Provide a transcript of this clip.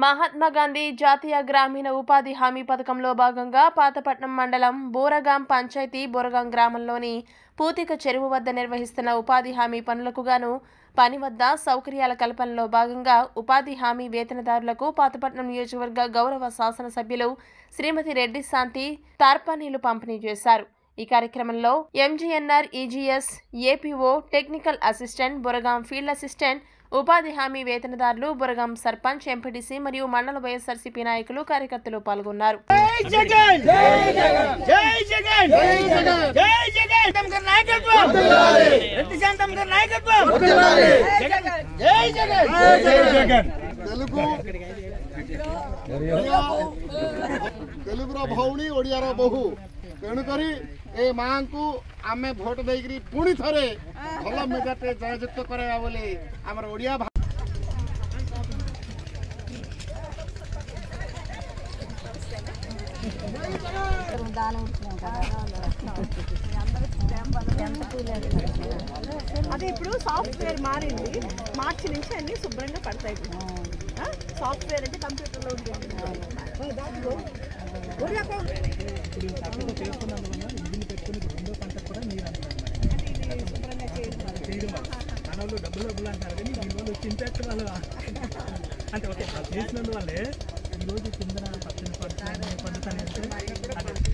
మహాత్మా గాంధీ జాతీయ గ్రామీణ ఉపాధి హామీ పథకంలో భాగంగా పాతపట్నం మండలం బోరగాం పంచాయతీ బోరగాం గ్రామంలోని పూతిక చెరువు వద్ద నిర్వహిస్తున్న ఉపాధి హామీ పనులకు గాను పని వద్ద సౌకర్యాల కల్పనలో భాగంగా ఉపాధి హామీ వేతనదారులకు పాతపట్నం నియోజకవర్గ గౌరవ శాసనసభ్యులు శ్రీమతి రెడ్డి శాంతి తార్పానీలు పంపిణీ చేశారు ఈ కార్యక్రమంలో MGNR EGS APO technical assistant Boragam field assistant ఉపాధి హామీ వేతనదారులు బొరగాం సర్పంచ్ ఎంపీటీసీ మరియు మండల వైఎస్ఆర్సీపీ నాయకులు కార్యకర్తలు పాల్గొన్నారు జై జగన్ జై జగన్ జై జగన్ జై జగన్ జై జగన్ శాంతం గారి నాయకత్వం రెడ్డి శాంతం గారి నాయకత్వం జగన్ జై జగన్ జై జగన్ ତେଲୁଗୁ ତେଲୁଗୁର ଭଉଣୀ ଓଡ଼ିଆର ବୋହୂ ତେଣୁକରି ଏ ମାଙ୍କୁ ଆମେ ଭୋଟ ଦେଇକରି ପୁଣି ଥରେ ଭଲ ମେଜାଟେ ଜୟଯୁକ୍ତ କରାଇବା ବୋଲି ଆମର ଓଡ଼ିଆ ଭା- అదే ఇప్పుడు సాఫ్ట్వేర్ మారింది మార్చి నుంచి అన్ని శుభ్రంగా పడతాయి ఆ? సాఫ్ట్వేర్ అంటే కంప్యూటర్లో ఉంటుంది దాంట్లో ఊరిలో మనోళ్ళు డబ్బులు డబ్బులు అంటారు కానీ దీనివల్ల చింతెత్త వాళ్ళు అంటే ఓకే చేసినందువల్లే ఈరోజు కింద పచ్చని పంట పండుతానే అంటే